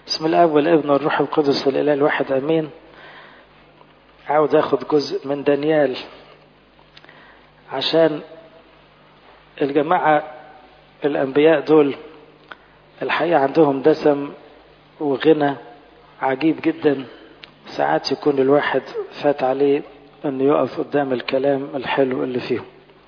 بسم الاب والابن والروح القدس الاله الواحد امين عاوز اخد جزء من دانيال عشان الجماعة الانبياء دول الحقيقة عندهم دسم وغنى عجيب جدا ساعات يكون الواحد فات عليه انه يقف قدام الكلام الحلو اللي فيهم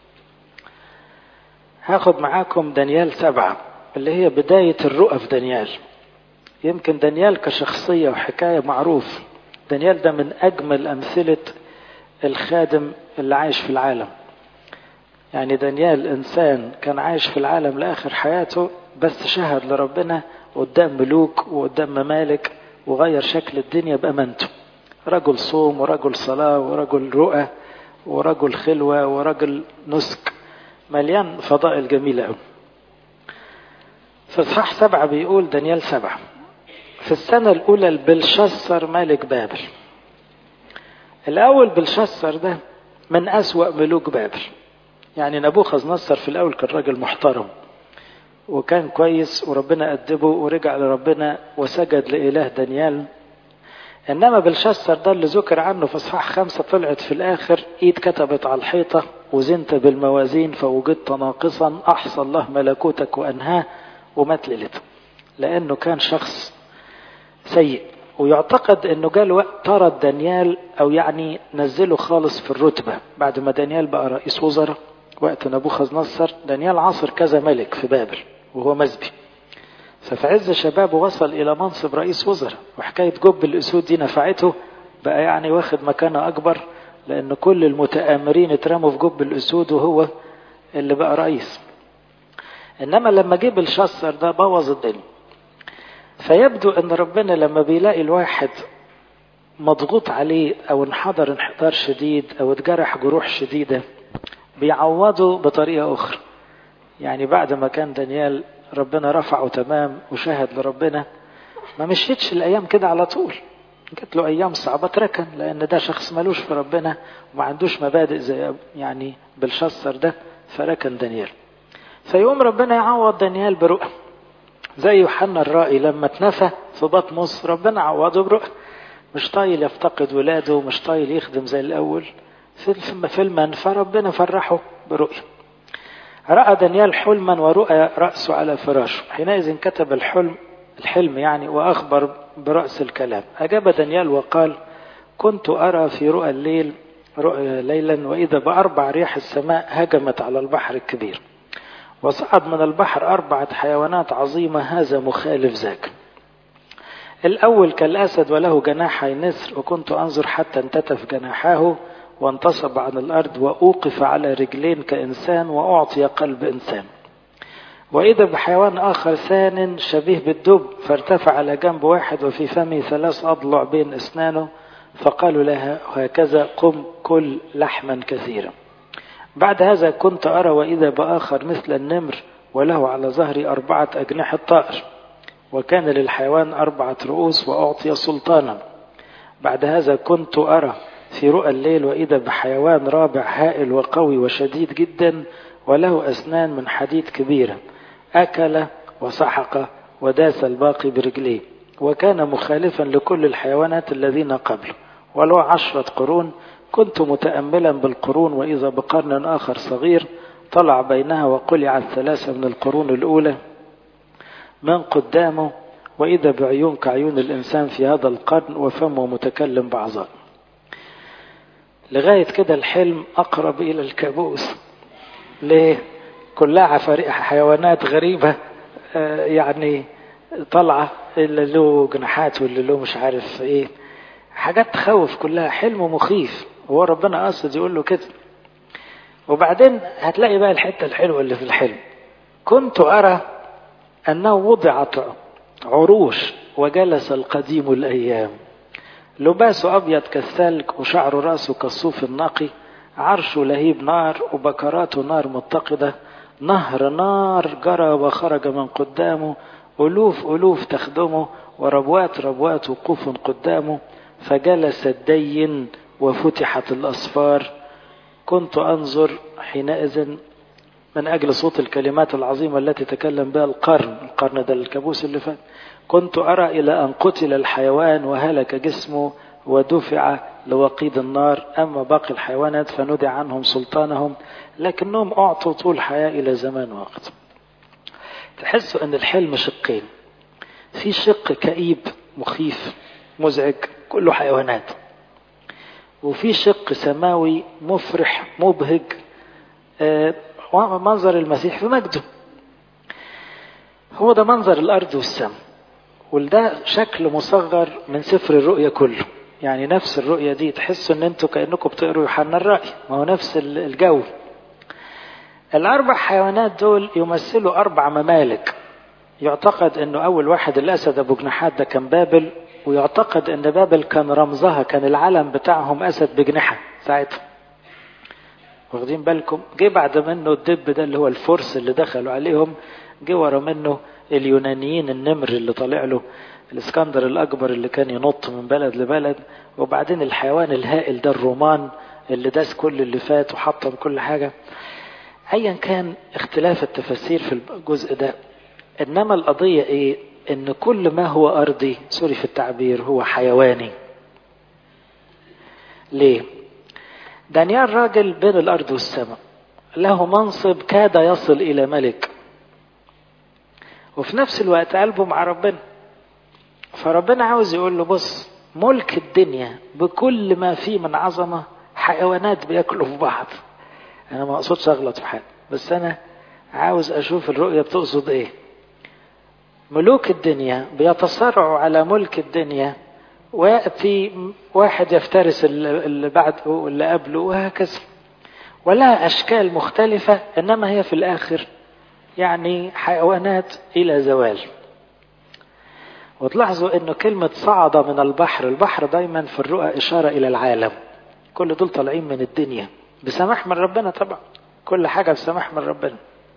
هاخد معاكم دانيال سبعة اللي هي بداية الرؤى في دانيال يمكن دانيال كشخصية وحكاية معروف دانيال ده من أجمل أمثلة الخادم اللي عايش في العالم يعني دانيال إنسان كان عايش في العالم لآخر حياته بس شهد لربنا قدام ملوك وقدام ممالك وغير شكل الدنيا بأمانته رجل صوم ورجل صلاة ورجل رؤى ورجل خلوة ورجل نسك مليان فضائل جميلة قوي في اصحاح سبعة بيقول دانيال سبعة في السنة الأولى بلشسر ملك بابل الأول بلشسر ده من أسوأ ملوك بابل يعني نبوخذ نصر في الأول كان راجل محترم وكان كويس وربنا أدبه ورجع لربنا وسجد لإله دانيال إنما بلشسر ده اللي ذكر عنه في إصحاح خمسة طلعت في الآخر إيد كتبت على الحيطة وزنت بالموازين فوجدت ناقصا أحصى الله ملكوتك وأنهاه ومات ليلته لأنه كان شخص سيء ويعتقد أنه جاء الوقت طرد دانيال أو يعني نزله خالص في الرتبة بعد ما دانيال بقى رئيس وزراء وقت نبوخذ نصر دانيال عاصر كذا ملك في بابل وهو مزبي ففي عز شبابه وصل إلى منصب رئيس وزراء وحكاية جب الأسود دي نفعته بقى يعني واخد مكانة أكبر لأن كل المتآمرين اترموا في جب الأسود وهو اللي بقى رئيس إنما لما جيب الشصر ده بوظ الدنيا فيبدو أن ربنا لما بيلاقي الواحد مضغوط عليه أو انحدر انحدار شديد أو اتجرح جروح شديدة بيعوضه بطريقة أخرى يعني بعد ما كان دانيال ربنا رفعه تمام وشهد لربنا ما مشيتش الأيام كده على طول جات له أيام صعبة تركن لأن ده شخص ملوش في ربنا وما عندوش مبادئ زي يعني بالشصر ده فركن دانيال فيقوم ربنا يعوض دانيال برؤى زي يوحنا الرائي لما اتنفى في بطمس ربنا عوضه برؤى مش طايل يفتقد ولاده ومش طايل يخدم زي الأول في المنفى ربنا فرحه برؤية رأى دانيال حلما ورؤى رأسه على فراشه حينئذ كتب الحلم الحلم يعني وأخبر برأس الكلام أجاب دانيال وقال كنت أرى في رؤى الليل رؤيا ليلا وإذا بأربع رياح السماء هجمت على البحر الكبير وصعد من البحر أربعة حيوانات عظيمة هذا مخالف ذاك الأول كالأسد وله جناحي نسر وكنت أنظر حتى انتتف جناحاه وانتصب عن الأرض وأوقف على رجلين كإنسان وأعطي قلب إنسان وإذا بحيوان آخر ثان شبيه بالدب فارتفع على جنب واحد وفي فمه ثلاث أضلع بين أسنانه فقالوا لها هكذا قم كل لحما كثيرا بعد هذا كنت أرى وإذا بآخر مثل النمر وله على ظهري أربعة أجنحة طائر وكان للحيوان أربعة رؤوس وأعطي سلطانا بعد هذا كنت أرى في رؤى الليل وإذا بحيوان رابع هائل وقوي وشديد جدا وله أسنان من حديد كبيرة أكل وسحق وداس الباقي برجليه وكان مخالفا لكل الحيوانات الذين قبله ولو عشرة قرون كنت متأملا بالقرون وإذا بقرن آخر صغير طلع بينها وقلع الثلاثة من القرون الأولى من قدامه وإذا بعيون كعيون الإنسان في هذا القرن وفمه متكلم بعظام لغاية كده الحلم أقرب إلى الكابوس ليه؟ كلها حيوانات غريبة يعني طالعة اللي له جناحات واللي له مش عارف ايه حاجات تخوف كلها حلم مخيف هو ربنا قصد يقول له كده وبعدين هتلاقي بقى الحتة الحلوة اللي في الحلم كنت أرى أنه وضعت عروش وجلس القديم الأيام لباسه أبيض كالثلج وشعر رأسه كالصوف النقي عرشه لهيب نار وبكراته نار متقدة نهر نار جرى وخرج من قدامه ألوف ألوف تخدمه وربوات ربوات وقوف قدامه فجلس الدين وفتحت الأصفار كنت أنظر حينئذ من أجل صوت الكلمات العظيمة التي تكلم بها القرن القرن ده الكابوس اللي فات كنت أرى إلى أن قتل الحيوان وهلك جسمه ودفع لوقيد النار أما باقي الحيوانات فندع عنهم سلطانهم لكنهم أعطوا طول حياة إلى زمان وقت تحسوا أن الحلم شقين في شق كئيب مخيف مزعج كله حيوانات وفي شق سماوي مفرح مبهج آه منظر المسيح في مجده هو ده منظر الأرض والسماء وده شكل مصغر من سفر الرؤيا كله يعني نفس الرؤية دي تحسوا ان انتوا كأنكم بتقروا يوحنا الرأي ما هو نفس الجو الأربع حيوانات دول يمثلوا أربع ممالك يعتقد انه أول واحد الأسد أبو جناحات ده كان بابل ويعتقد ان بابل كان رمزها كان العلم بتاعهم أسد بجنحة ساعتها واخدين بالكم جه بعد منه الدب ده اللي هو الفرس اللي دخلوا عليهم جه ورا منه اليونانيين النمر اللي طالع له الاسكندر الاكبر اللي كان ينط من بلد لبلد وبعدين الحيوان الهائل ده الرومان اللي داس كل اللي فات وحطم كل حاجه ايا كان اختلاف التفاسير في الجزء ده انما القضيه ايه ان كل ما هو ارضي سوري في التعبير هو حيواني ليه دانيال راجل بين الارض والسماء له منصب كاد يصل الى ملك وفي نفس الوقت قلبه مع ربنا فربنا عاوز يقول له بص ملك الدنيا بكل ما فيه من عظمة حيوانات بياكلوا في بعض أنا ما أقصدش أغلط في حاجة بس أنا عاوز أشوف الرؤية بتقصد إيه ملوك الدنيا بيتصارعوا على ملك الدنيا ويأتي واحد يفترس اللي بعده واللي قبله وهكذا ولها أشكال مختلفة إنما هي في الآخر يعني حيوانات إلى زوال وتلاحظوا انه كلمة صعد من البحر البحر دايما في الرؤى اشارة الى العالم كل دول طالعين من الدنيا بسماح من ربنا طبعا كل حاجة بسماح من ربنا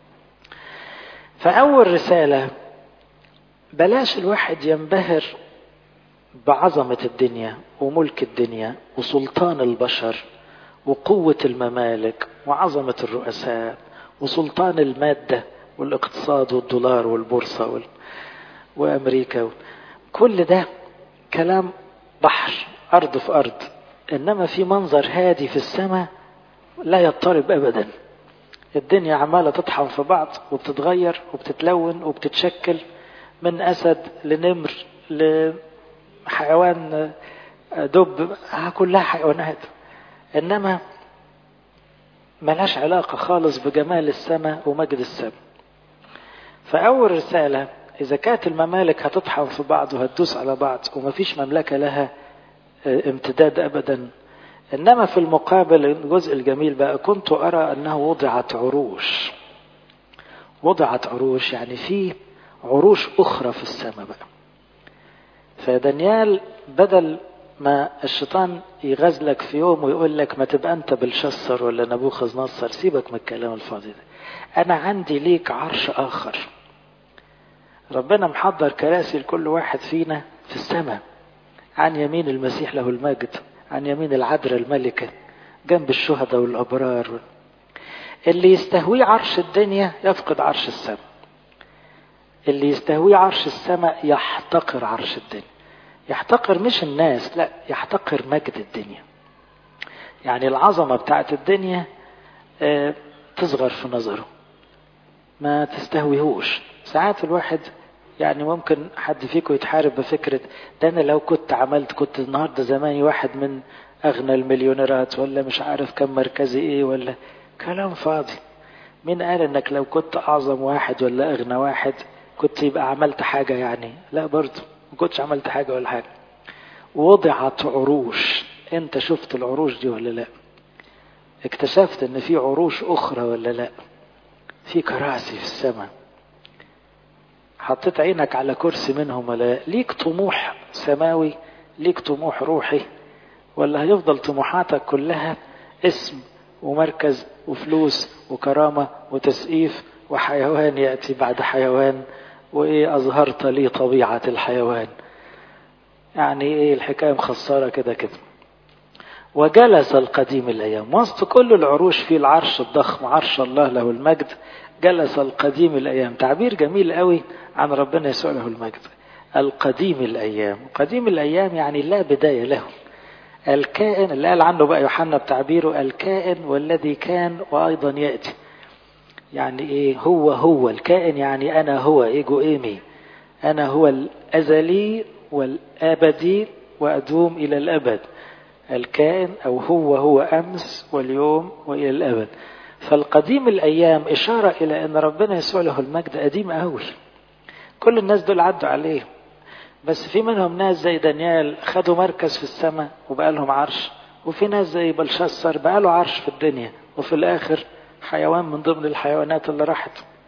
فأول رسالة بلاش الواحد ينبهر بعظمة الدنيا وملك الدنيا وسلطان البشر وقوة الممالك وعظمة الرؤساء وسلطان المادة والاقتصاد والدولار والبورصة وال... وأمريكا كل ده كلام بحر أرض في أرض إنما في منظر هادي في السماء لا يضطرب أبدا الدنيا عمالة تطحن في بعض وبتتغير وبتتلون وبتتشكل من أسد لنمر لحيوان دب كلها حيوانات إنما ملهاش علاقة خالص بجمال السماء ومجد السماء فأول رسالة إذا كانت الممالك هتطحن في بعض وهتدوس على بعض ومفيش مملكة لها امتداد أبدا إنما في المقابل الجزء الجميل بقى كنت أرى أنه وضعت عروش وضعت عروش يعني في عروش أخرى في السماء بقى فدانيال بدل ما الشيطان يغزلك في يوم ويقول لك ما تبقى أنت بالشصر ولا نبوخذ نصر سيبك من الكلام الفاضي ده أنا عندي ليك عرش آخر ربنا محضر كراسي لكل واحد فينا في السماء عن يمين المسيح له المجد عن يمين العذراء الملكة جنب الشهداء والأبرار اللي يستهويه عرش الدنيا يفقد عرش السماء اللي يستهويه عرش السماء يحتقر عرش الدنيا يحتقر مش الناس لا يحتقر مجد الدنيا يعني العظمة بتاعت الدنيا اه تصغر في نظره ما تستهويهوش ساعات الواحد يعني ممكن حد فيكم يتحارب بفكرة ده أنا لو كنت عملت كنت النهاردة زماني واحد من أغنى المليونيرات ولا مش عارف كم مركزي إيه ولا كلام فاضي مين قال إنك لو كنت أعظم واحد ولا أغنى واحد كنت يبقى عملت حاجة يعني لا برضه ما كنتش عملت حاجة ولا حاجة وضعت عروش أنت شفت العروش دي ولا لا اكتشفت إن في عروش أخرى ولا لا في كراسي في السماء حطيت عينك على كرسي منهم ولا ليك طموح سماوي ليك طموح روحي ولا هيفضل طموحاتك كلها اسم ومركز وفلوس وكرامة وتسقيف وحيوان يأتي بعد حيوان وإيه أظهرت لي طبيعة الحيوان يعني إيه الحكاية مخسرة كده كده وجلس القديم الأيام وسط كل العروش في العرش الضخم عرش الله له المجد جلس القديم الأيام تعبير جميل قوي عن ربنا يسوع له المجد القديم الأيام قديم الأيام يعني لا بداية له الكائن اللي قال عنه بقى يوحنا بتعبيره الكائن والذي كان وأيضا يأتي يعني إيه هو هو الكائن يعني أنا هو إيجو إيمي أنا هو الأزلي والأبدي وأدوم إلى الأبد الكائن أو هو هو أمس واليوم وإلى الأبد فالقديم الأيام إشارة إلى أن ربنا يسوع له المجد قديم قوي كل الناس دول عدوا عليه بس في منهم ناس زي دانيال خدوا مركز في السماء وبقى لهم عرش وفي ناس زي بلشسر بقى له عرش في الدنيا وفي الآخر حيوان من ضمن الحيوانات اللي راحت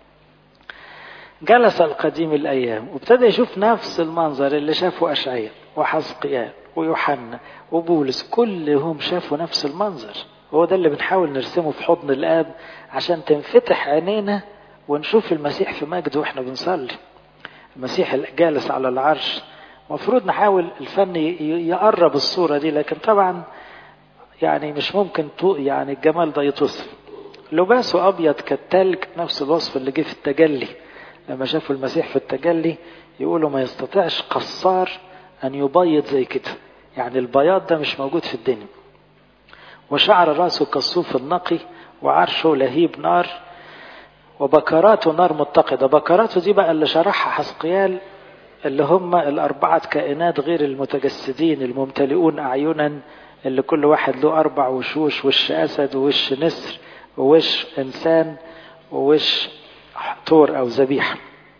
جلس القديم الأيام وابتدى يشوف نفس المنظر اللي شافه أشعياء وحزقيال ويوحنا وبولس كلهم شافوا نفس المنظر هو ده اللي بنحاول نرسمه في حضن الآب عشان تنفتح عينينا ونشوف المسيح في مجده واحنا بنصلي المسيح جالس على العرش مفروض نحاول الفن يقرب الصورة دي لكن طبعا يعني مش ممكن يعني الجمال ده يتوصف لباسه أبيض كالتلج نفس الوصف اللي جه في التجلي لما شافوا المسيح في التجلي يقولوا ما يستطيعش قصار أن يبيض زي كده يعني البياض ده مش موجود في الدنيا وشعر راسه كالصوف النقي وعرشه لهيب نار وبكراته نار متقدة بكراته دي بقى اللي شرحها حسقيال اللي هم الأربعة كائنات غير المتجسدين الممتلئون أعينا اللي كل واحد له أربع وشوش وش أسد ووش نسر ووش إنسان ووش طور أو ذبيحة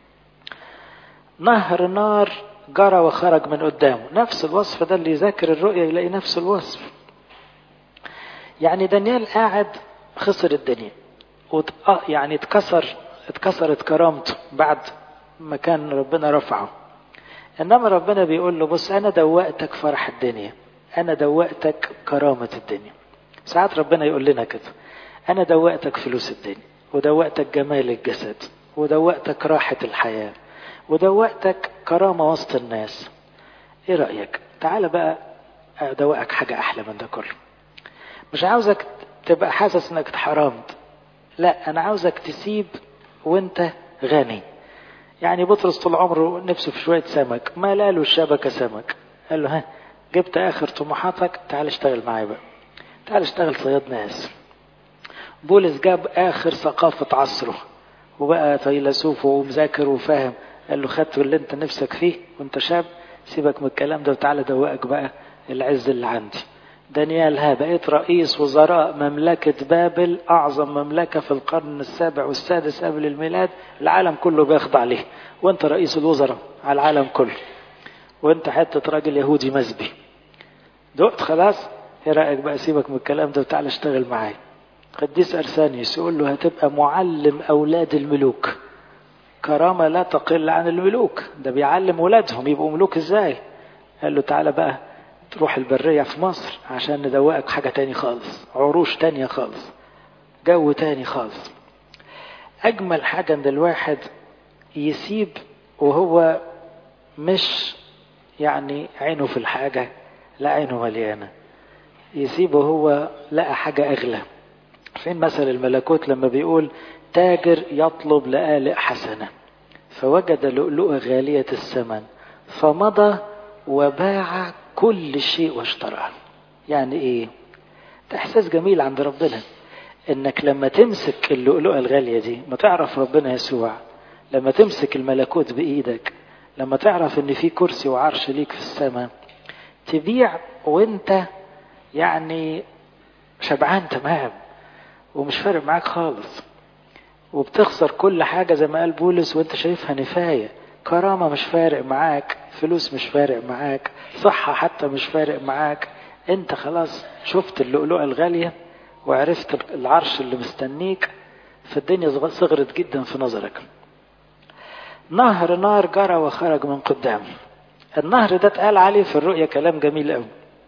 نهر نار جرى وخرج من قدامه نفس الوصف ده اللي يذاكر الرؤية يلاقي نفس الوصف يعني دانيال قاعد خسر الدنيا وت... آه يعني اتكسر اتكسرت كرامته بعد ما كان ربنا رفعه انما ربنا بيقول له بص انا دوقتك فرح الدنيا انا دوقتك كرامة الدنيا ساعات ربنا يقول لنا كده انا دوقتك فلوس الدنيا ودوقتك جمال الجسد ودوقتك راحة الحياة ودوقتك كرامة وسط الناس ايه رأيك تعال بقى ادوقك حاجة احلى من ده كله مش عاوزك تبقى حاسس انك اتحرمت لا انا عاوزك تسيب وانت غني يعني بطرس طول عمره نفسه في شوية سمك ما لاله الشبكة سمك قال له ها جبت اخر طموحاتك تعال اشتغل معايا بقى تعال اشتغل صياد ناس بولس جاب اخر ثقافة عصره وبقى فيلسوف ومذاكر وفاهم قال له خدت اللي انت نفسك فيه وانت شاب سيبك من الكلام ده وتعالى دوقك بقى العز اللي عندي دانيال ها بقيت رئيس وزراء مملكة بابل أعظم مملكة في القرن السابع والسادس قبل الميلاد العالم كله بيخضع ليه وانت رئيس الوزراء على العالم كله وانت حتة راجل يهودي مزبي دقت خلاص ايه رأيك بقى سيبك من الكلام ده وتعالى اشتغل معايا قديس أرسانيوس يقول له هتبقى معلم أولاد الملوك كرامة لا تقل عن الملوك ده بيعلم ولادهم يبقوا ملوك ازاي قال له تعالى بقى تروح البرية في مصر عشان ندوقك حاجة تاني خالص عروش تانية خالص جو تاني خالص أجمل حاجة إن الواحد يسيب وهو مش يعني عينه في الحاجة لا عينه مليانة يسيبه هو لقى حاجة أغلى فين مثل الملكوت لما بيقول تاجر يطلب لآلئ حسنة فوجد لؤلؤة غالية الثمن فمضى وباع كل شيء واشتراه يعني ايه ده احساس جميل عند ربنا انك لما تمسك اللؤلؤة الغالية دي ما تعرف ربنا يسوع لما تمسك الملكوت بايدك لما تعرف ان في كرسي وعرش ليك في السماء تبيع وانت يعني شبعان تمام ومش فارق معاك خالص وبتخسر كل حاجة زي ما قال بولس وانت شايفها نفاية كرامة مش فارق معاك فلوس مش فارق معاك صحة حتى مش فارق معاك انت خلاص شفت اللؤلؤة الغالية وعرفت العرش اللي مستنيك فالدنيا صغرت جدا في نظرك نهر نار جرى وخرج من قدامه النهر ده اتقال عليه في الرؤية كلام جميل قوي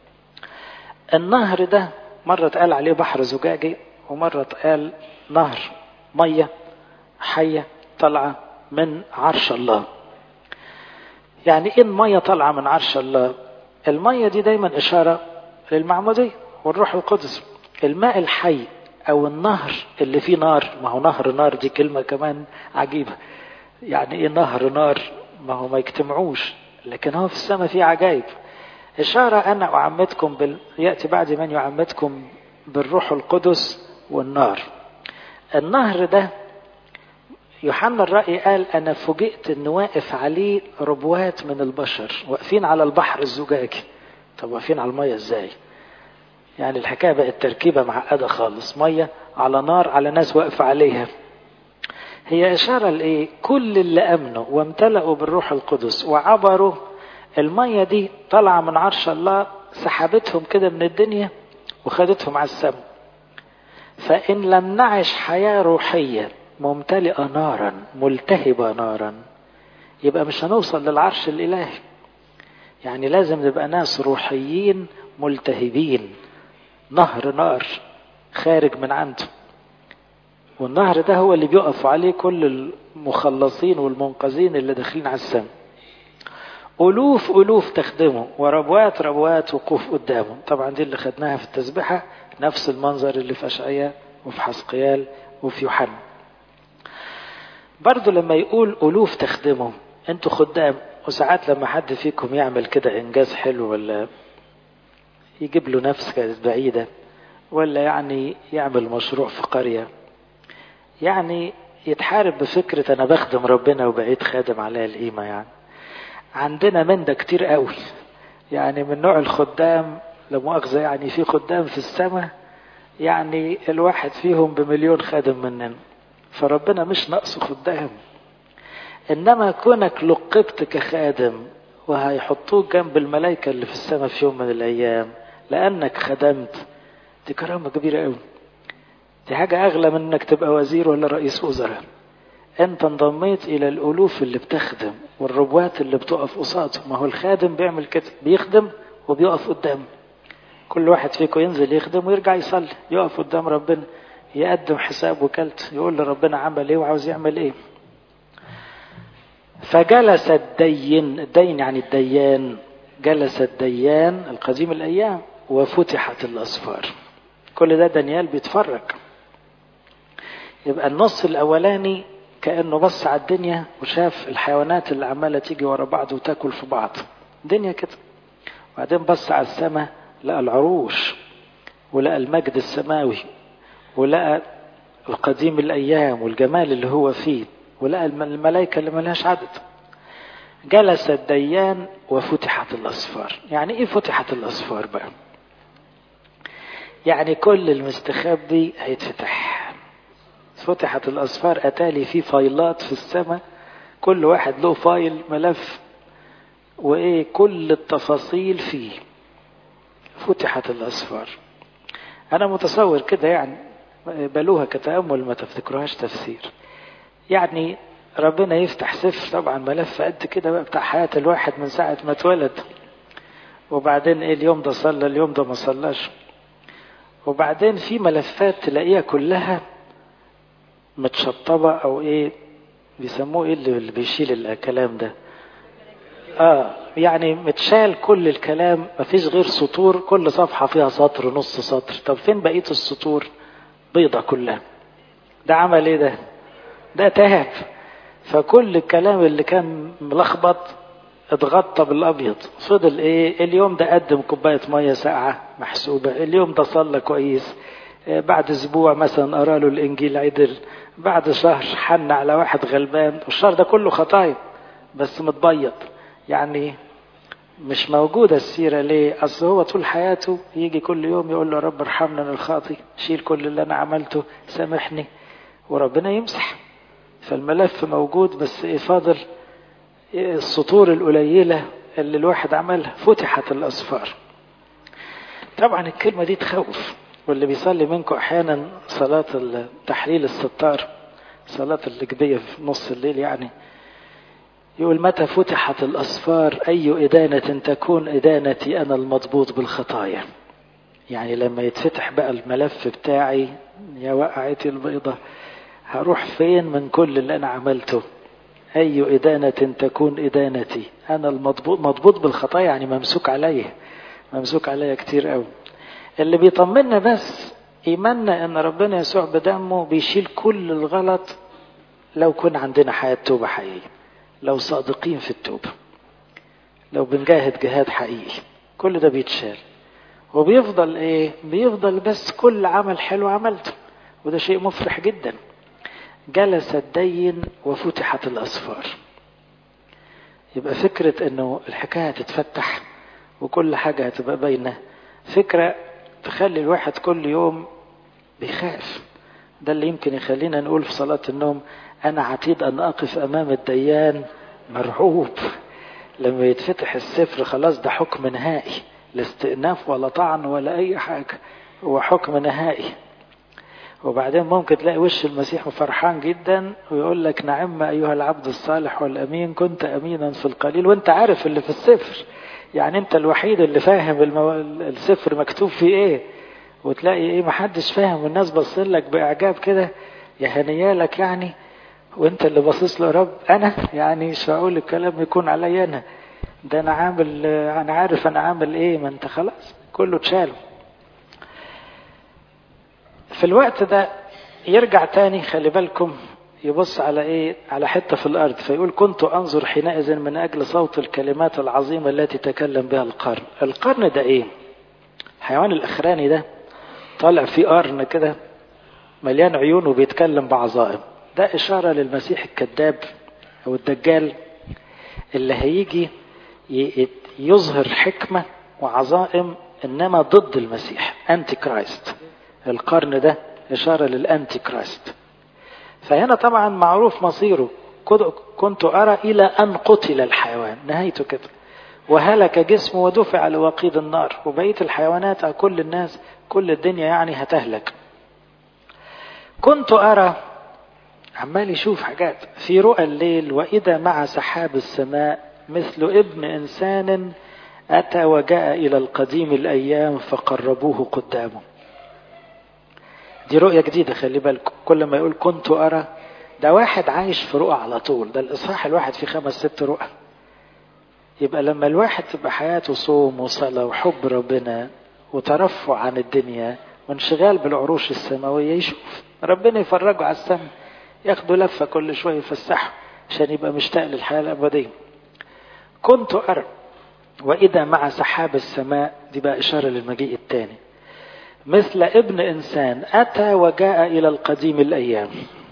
النهر ده مرة اتقال عليه بحر زجاجي ومرة اتقال نهر مية حية طالعة من عرش الله يعني ايه المية طالعة من عرش الله المية دي دايما اشارة للمعمودية والروح القدس الماء الحي او النهر اللي فيه نار ما هو نهر نار دي كلمة كمان عجيبة يعني ايه نهر نار ما هو ما يجتمعوش لكن هو في السماء في عجائب إشارة أنا أعمدكم بال... يأتي بعد من يعمدكم بالروح القدس والنار النهر ده يوحنا الرأي قال أنا فوجئت إن واقف عليه ربوات من البشر واقفين على البحر الزجاجي طب واقفين على المية إزاي؟ يعني الحكاية بقت تركيبة معقدة خالص مية على نار على ناس واقفة عليها هي إشارة لإيه؟ كل اللي أمنوا وامتلأوا بالروح القدس وعبروا المية دي طالعة من عرش الله سحبتهم كده من الدنيا وخدتهم على السماء فإن لم نعش حياة روحية ممتلئة نارا ملتهبة نارا يبقى مش هنوصل للعرش الإلهي يعني لازم نبقى ناس روحيين ملتهبين نهر نار خارج من عنده والنهر ده هو اللي بيقف عليه كل المخلصين والمنقذين اللي داخلين على السماء ألوف ألوف تخدمه وربوات ربوات وقوف قدامه طبعا دي اللي خدناها في التسبيحة نفس المنظر اللي في أشعياء وفي حسقيال وفي يوحنا برضو لما يقول ألوف تخدمه انتوا خدام وساعات لما حد فيكم يعمل كده إنجاز حلو ولا يجيب له نفس كانت بعيدة ولا يعني يعمل مشروع في قرية يعني يتحارب بفكرة أنا بخدم ربنا وبقيت خادم عليها القيمة يعني عندنا من ده كتير قوي يعني من نوع الخدام لا مؤاخذة يعني في خدام في السماء يعني الواحد فيهم بمليون خادم مننا فربنا مش ناقصه خدام انما كونك لقبت كخادم وهيحطوك جنب الملائكة اللي في السماء في يوم من الايام لانك خدمت دي كرامة كبيرة قوي دي حاجة اغلى من انك تبقى وزير ولا رئيس وزراء انت انضميت الى الالوف اللي بتخدم والربوات اللي بتقف قصاده ما هو الخادم بيعمل كده بيخدم وبيقف قدامه كل واحد فيكم ينزل يخدم ويرجع يصلي يقف قدام ربنا يقدم حساب وكالته يقول لربنا عمل ايه وعاوز يعمل ايه فجلس الدين الدين يعني الديان جلس الديان القديم الايام وفتحت الاسفار كل ده دانيال بيتفرج يبقى النص الاولاني كانه بص على الدنيا وشاف الحيوانات اللي عماله تيجي ورا بعض وتاكل في بعض دنيا كده وبعدين بص على السماء لقى العروش ولقى المجد السماوي ولقى القديم الأيام والجمال اللي هو فيه ولقى الملائكة اللي ملهاش عدد جلس الديان وفتحت الأسفار يعني إيه فتحت الأسفار بقى يعني كل المستخبي هيتفتح فتحت الأسفار أتالي في فايلات في السماء كل واحد له فايل ملف وإيه كل التفاصيل فيه فتحت الأسفار أنا متصور كده يعني بلوها كتأمل ما تفتكروهاش تفسير يعني ربنا يفتح سفر طبعا ملف قد كده بقى بتاع حياة الواحد من ساعة ما اتولد وبعدين ايه اليوم ده صلى اليوم ده ما صلاش وبعدين في ملفات تلاقيها كلها متشطبة او ايه بيسموه ايه اللي بيشيل الكلام ده اه يعني متشال كل الكلام مفيش غير سطور كل صفحة فيها سطر نص سطر طب فين بقية السطور بيضة كلها ده عمل ايه ده ده تهب فكل الكلام اللي كان ملخبط اتغطى بالابيض فضل ايه اليوم ده قدم كوبايه ميه ساقعه محسوبه اليوم ده صلى كويس بعد اسبوع مثلا قرا له الانجيل عدل بعد شهر حن على واحد غلبان والشهر ده كله خطايا بس متبيض يعني مش موجودة السيرة ليه؟ أصل هو طول حياته يجي كل يوم يقول له رب ارحمنا أنا الخاطي شيل كل اللي أنا عملته سامحني وربنا يمسح فالملف موجود بس إيه فاضل السطور القليلة اللي الواحد عملها فتحت الأسفار طبعا الكلمة دي تخوف واللي بيصلي منكم أحيانا صلاة تحليل الستار صلاة الجبية في نص الليل يعني يقول متى فتحت الأسفار أي إدانة تكون إدانتي أنا المضبوط بالخطايا يعني لما يتفتح بقى الملف بتاعي يا وقعتي البيضة هروح فين من كل اللي أنا عملته أي إدانة تكون إدانتي أنا المضبوط مضبوط بالخطايا يعني ممسوك عليا ممسوك عليا كتير قوي اللي بيطمنا بس إيماننا إن ربنا يسوع بدمه بيشيل كل الغلط لو كنا عندنا حياة توبة حقيقية لو صادقين في التوبة لو بنجاهد جهاد حقيقي كل ده بيتشال وبيفضل ايه بيفضل بس كل عمل حلو عملته وده شيء مفرح جدا جلس الدين وفتحت الأسفار يبقى فكرة انه الحكاية هتتفتح وكل حاجة هتبقى باينة فكرة تخلي الواحد كل يوم بيخاف ده اللي يمكن يخلينا نقول في صلاة النوم أنا عتيد أن أقف أمام الديان مرعوب لما يتفتح السفر خلاص ده حكم نهائي لا استئناف ولا طعن ولا أي حاجة هو حكم نهائي وبعدين ممكن تلاقي وش المسيح فرحان جدا ويقول لك نعم أيها العبد الصالح والأمين كنت أمينا في القليل وانت عارف اللي في السفر يعني انت الوحيد اللي فاهم المو... السفر مكتوب فيه ايه وتلاقي ايه محدش فاهم والناس بصين لك باعجاب كده يا هنيالك يعني وانت اللي باصص له رب انا يعني مش هقول الكلام يكون عليا انا ده انا عامل انا عارف انا عامل ايه ما انت خلاص كله اتشال في الوقت ده يرجع تاني خلي بالكم يبص على ايه على حته في الارض فيقول كنت انظر حينئذ من اجل صوت الكلمات العظيمه التي تكلم بها القرن القرن ده ايه الحيوان الاخراني ده طالع فيه قرن كده مليان عيون وبيتكلم بعظائم ده اشاره للمسيح الكذاب او الدجال اللي هيجي يظهر حكمه وعظائم انما ضد المسيح انتي كرايست القرن ده اشاره للانتي كرايست فهنا طبعا معروف مصيره كنت أرى إلى أن قتل الحيوان نهايته كده وهلك جسمه ودفع لوقيد النار وبقية الحيوانات كل الناس كل الدنيا يعني هتهلك كنت أرى عمال يشوف حاجات في رؤى الليل وإذا مع سحاب السماء مثل ابن إنسان أتى وجاء إلى القديم الأيام فقربوه قدامه دي رؤية جديدة خلي بالكم كل ما يقول كنت أرى ده واحد عايش في رؤى على طول ده الإصحاح الواحد فيه خمس ست رؤى يبقى لما الواحد تبقى حياته صوم وصلاة وحب ربنا وترفع عن الدنيا وانشغال بالعروش السماوية يشوف ربنا يفرجه على السماء ياخدوا لفة كل شوية يفسحه عشان يبقى مشتاق للحياة الأبدية كنت أرى وإذا مع سحاب السماء دي بقى إشارة للمجيء الثاني مثل ابن إنسان أتى وجاء إلى القديم الأيام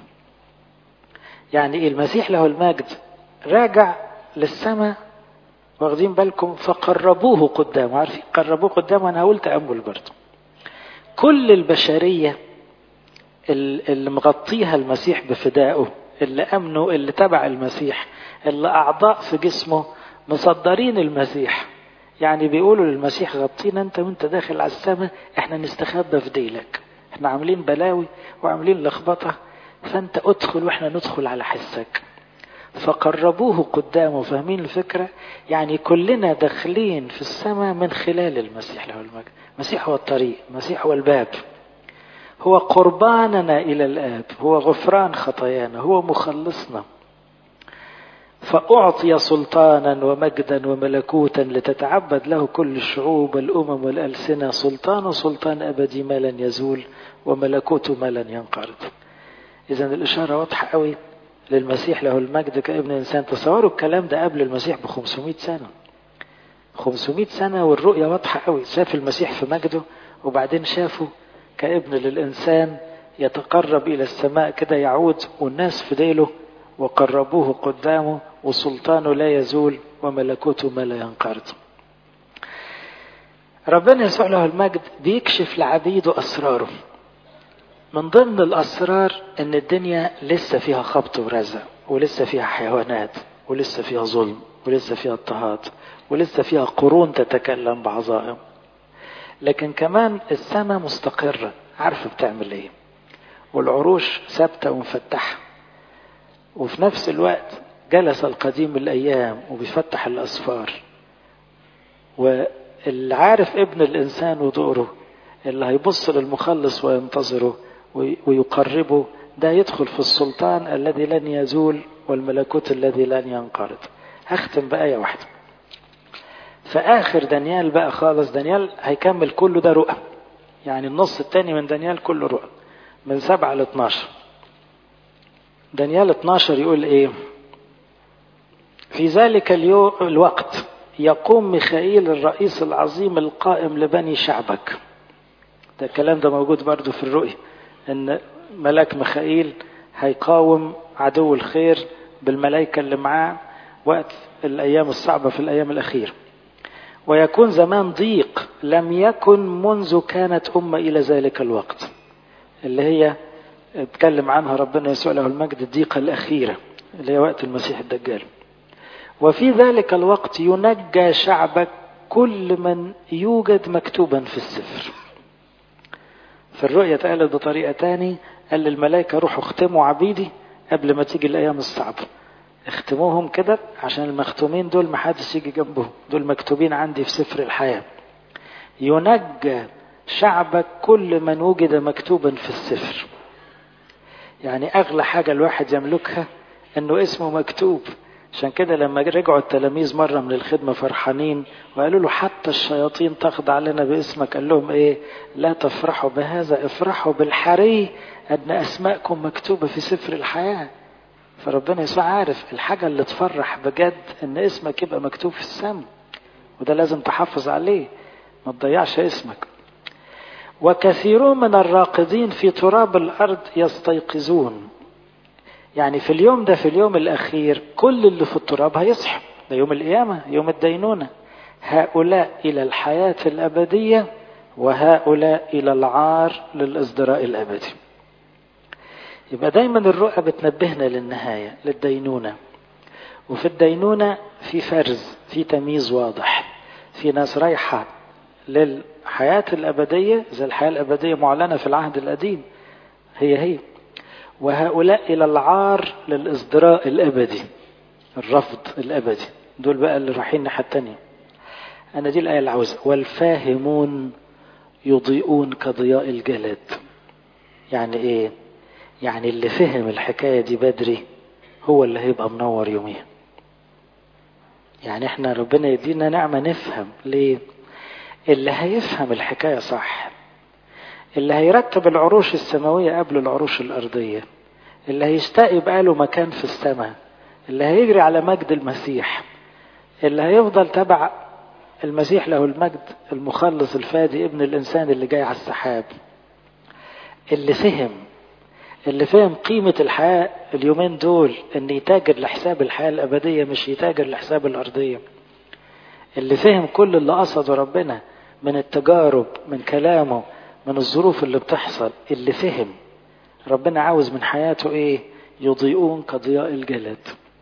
يعني إيه المسيح له المجد راجع للسماء واخدين بالكم فقربوه قدامه عارفين قربوه قدامه أنا هقول تأمل برضه كل البشرية اللي مغطيها المسيح بفدائه اللي أمنوا اللي تبع المسيح اللي أعضاء في جسمه مصدرين المسيح يعني بيقولوا للمسيح غطينا انت وانت داخل على السماء احنا نستخبى في ديلك احنا عاملين بلاوي وعاملين لخبطه فانت ادخل واحنا ندخل على حسك فقربوه قدامه فاهمين الفكرة يعني كلنا داخلين في السماء من خلال المسيح له المجد المسيح هو الطريق المسيح هو الباب هو قرباننا إلى الآب هو غفران خطايانا هو مخلصنا فأعطي سلطانا ومجدا وملكوتا لتتعبد له كل الشعوب والأمم والألسنة سلطان سلطان أبدي ما لن يزول وملكوته ما لن ينقرض إذا الإشارة واضحة قوي للمسيح له المجد كابن إنسان تصوروا الكلام ده قبل المسيح ب 500 سنة 500 سنة والرؤية واضحة قوي شاف المسيح في مجده وبعدين شافه كابن للإنسان يتقرب إلى السماء كده يعود والناس في ديله وقربوه قدامه وسلطانه لا يزول وملكوته ما لا ينقرض ربنا يسوع له المجد بيكشف لعبيده أسراره من ضمن الأسرار إن الدنيا لسه فيها خبط ورزع ولسه فيها حيوانات ولسه فيها ظلم ولسه فيها اضطهاد ولسه فيها قرون تتكلم بعظائم لكن كمان السماء مستقرة عارفة بتعمل ايه والعروش ثابتة ومفتحة وفي نفس الوقت جلس القديم الأيام وبيفتح الأسفار واللي عارف ابن الإنسان ودوره اللي هيبص للمخلص وينتظره ويقربه ده يدخل في السلطان الذي لن يزول والملكوت الذي لن ينقرض هختم بآية واحدة في آخر دانيال بقى خالص دانيال هيكمل كله ده رؤى يعني النص الثاني من دانيال كله رؤى من سبعة ل 12 دانيال 12 يقول ايه في ذلك اليوم الوقت يقوم ميخائيل الرئيس العظيم القائم لبني شعبك ده الكلام ده موجود برضو في الرؤية ان ملاك ميخائيل هيقاوم عدو الخير بالملائكة اللي معاه وقت الأيام الصعبة في الأيام الأخيرة ويكون زمان ضيق لم يكن منذ كانت أمة إلى ذلك الوقت اللي هي اتكلم عنها ربنا يسوع له المجد الضيقة الأخيرة اللي هي وقت المسيح الدجال وفي ذلك الوقت ينجى شعبك كل من يوجد مكتوبا في السفر في الرؤية اتقالت بطريقة تاني قال للملائكة روحوا اختموا عبيدي قبل ما تيجي الأيام الصعبة اختموهم كده عشان المختومين دول محدش يجي جنبهم دول مكتوبين عندي في سفر الحياة ينجى شعبك كل من وجد مكتوبا في السفر يعني أغلى حاجة الواحد يملكها إنه اسمه مكتوب عشان كده لما رجعوا التلاميذ مرة من الخدمة فرحانين وقالوا له حتى الشياطين تخضع لنا باسمك قال لهم ايه لا تفرحوا بهذا افرحوا بالحري ان اسماءكم مكتوبة في سفر الحياة فربنا يسوع عارف الحاجة اللي تفرح بجد ان اسمك يبقى مكتوب في السماء وده لازم تحافظ عليه ما تضيعش اسمك وكثيرون من الراقدين في تراب الارض يستيقظون يعني في اليوم ده في اليوم الأخير كل اللي في التراب هيصحى ده يوم القيامة يوم الدينونة هؤلاء إلى الحياة الأبدية وهؤلاء إلى العار للإصدراء الأبدي يبقى دايما الرؤى بتنبهنا للنهاية للدينونة وفي الدينونة في فرز في تمييز واضح في ناس رايحة للحياة الأبدية زي الحياة الأبدية معلنة في العهد القديم هي هي وهؤلاء إلى العار للإصدراء الأبدي الرفض الأبدي دول بقى اللي رايحين الناحية التانية أنا دي الآية اللي عاوزها والفاهمون يضيئون كضياء الجلد يعني إيه؟ يعني اللي فهم الحكاية دي بدري هو اللي هيبقى منور يوميها يعني احنا ربنا يدينا نعمة نفهم ليه اللي هيفهم الحكاية صح اللي هيرتب العروش السماوية قبل العروش الأرضية اللي هيشتاق يبقى له مكان في السماء اللي هيجري على مجد المسيح اللي هيفضل تبع المسيح له المجد المخلص الفادي ابن الإنسان اللي جاي على السحاب اللي فهم اللي فهم قيمة الحياة اليومين دول ان يتاجر لحساب الحياة الأبدية مش يتاجر لحساب الأرضية اللي فهم كل اللي قصده ربنا من التجارب من كلامه من الظروف اللي بتحصل اللي فهم ربنا عاوز من حياته ايه يضيئون كضياء الجلد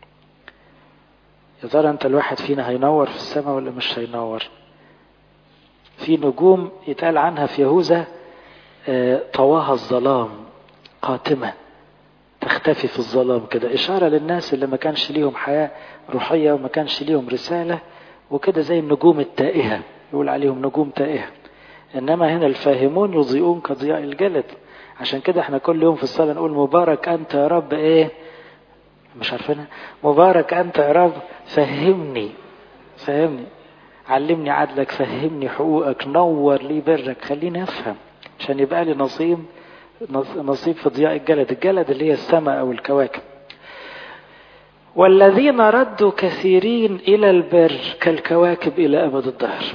يا ترى انت الواحد فينا هينور في السماء ولا مش هينور في نجوم يتقال عنها في يهوذا اه طواها الظلام قاتمة تختفي في الظلام كده إشارة للناس اللي ما كانش ليهم حياة روحية وما كانش ليهم رسالة وكده زي النجوم التائهة يقول عليهم نجوم تائهة إنما هنا الفاهمون يضيئون كضياء الجلد عشان كده احنا كل يوم في الصلاة نقول مبارك أنت يا رب إيه مش عارفينها مبارك أنت يا رب فهمني فهمني علمني عدلك فهمني حقوقك نور لي برك خليني أفهم عشان يبقى لي نصيب نصيب في ضياء الجلد الجلد اللي هي السماء أو الكواكب والذين ردوا كثيرين إلى البر كالكواكب إلى أبد الدهر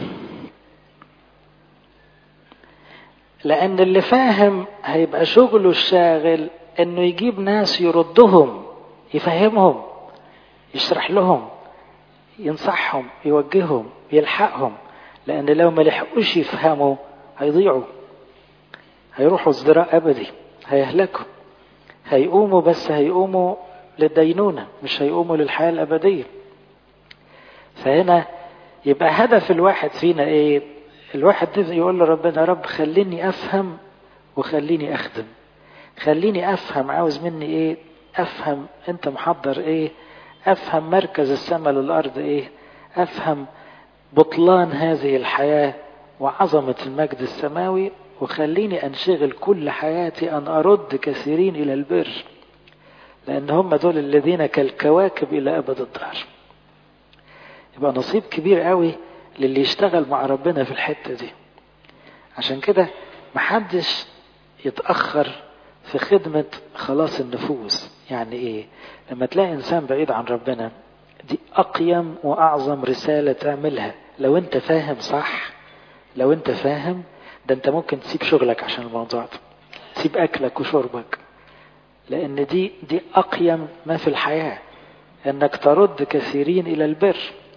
لأن اللي فاهم هيبقى شغله الشاغل إنه يجيب ناس يردهم يفهمهم يشرح لهم ينصحهم يوجههم يلحقهم لأن لو ما لحقوش يفهموا هيضيعوا هيروحوا ازدراء أبدي هيهلكوا هيقوموا بس هيقوموا للدينونة مش هيقوموا للحياة الأبدية فهنا يبقى هدف الواحد فينا ايه الواحد يقول لربنا يا رب خليني أفهم وخليني أخدم خليني أفهم عاوز مني ايه أفهم أنت محضر ايه أفهم مركز السماء للأرض ايه أفهم بطلان هذه الحياة وعظمة المجد السماوي وخليني أنشغل كل حياتي أن أرد كثيرين إلى البر لأن هم دول الذين كالكواكب إلى أبد الدهر يبقى نصيب كبير قوي للي يشتغل مع ربنا في الحتة دي عشان كده محدش يتأخر في خدمة خلاص النفوس يعني ايه لما تلاقي انسان بعيد عن ربنا دي أقيم وأعظم رسالة تعملها لو أنت فاهم صح لو أنت فاهم ده أنت ممكن تسيب شغلك عشان الموضوع ده تسيب أكلك وشربك لأن دي دي أقيم ما في الحياة أنك ترد كثيرين إلى البر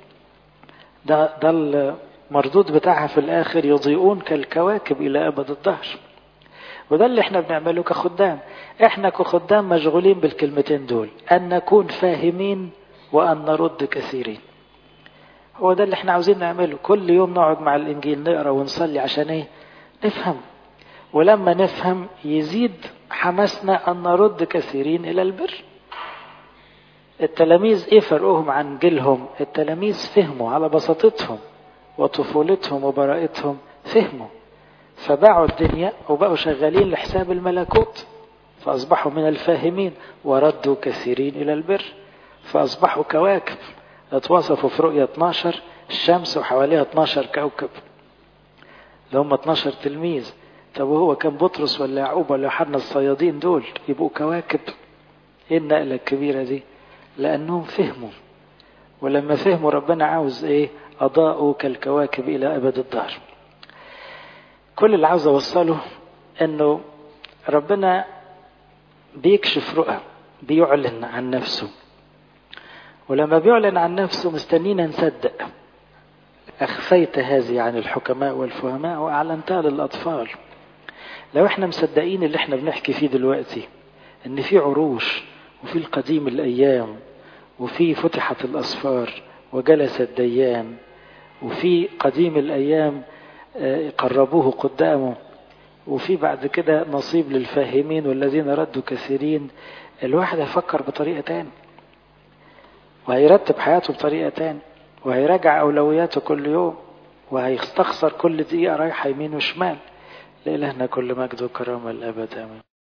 ده ده المردود بتاعها في الآخر يضيئون كالكواكب إلى أبد الدهر وده اللي احنا بنعمله كخدام احنا كخدام مشغولين بالكلمتين دول أن نكون فاهمين وأن نرد كثيرين هو ده اللي احنا عاوزين نعمله كل يوم نقعد مع الإنجيل نقرأ ونصلي عشان ايه نفهم ولما نفهم يزيد حماسنا أن نرد كثيرين إلى البر التلاميذ ايه فرقهم عن جيلهم التلاميذ فهموا على بساطتهم وطفولتهم وبراءتهم فهموا فباعوا الدنيا وبقوا شغالين لحساب الملكوت فأصبحوا من الفاهمين وردوا كثيرين إلى البر فأصبحوا كواكب اتوصفوا في رؤية 12 الشمس وحواليها 12 كوكب اللي هم 12 تلميذ طب وهو كان بطرس ولا يعقوب ولا يوحنا الصيادين دول يبقوا كواكب ايه النقلة الكبيرة دي لأنهم فهموا ولما فهموا ربنا عاوز ايه أضاءوا كالكواكب إلى أبد الدهر كل اللي عاوز أوصله أنه ربنا بيكشف رؤى بيعلن عن نفسه ولما بيعلن عن نفسه مستنينا نصدق أخفيت هذه عن الحكماء والفهماء وأعلنتها للأطفال لو احنا مصدقين اللي احنا بنحكي فيه دلوقتي ان في عروش وفي القديم الأيام وفي فتحت الأسفار وجلس الديان وفي قديم الأيام قربوه قدامه وفي بعد كده نصيب للفاهمين والذين ردوا كثيرين الواحد هيفكر بطريقة تاني وهيرتب حياته بطريقة تاني وهيراجع أولوياته كل يوم وهيستخسر كل دقيقة رايحة يمين وشمال لإلهنا كل مجد وكرامة الأبد آمين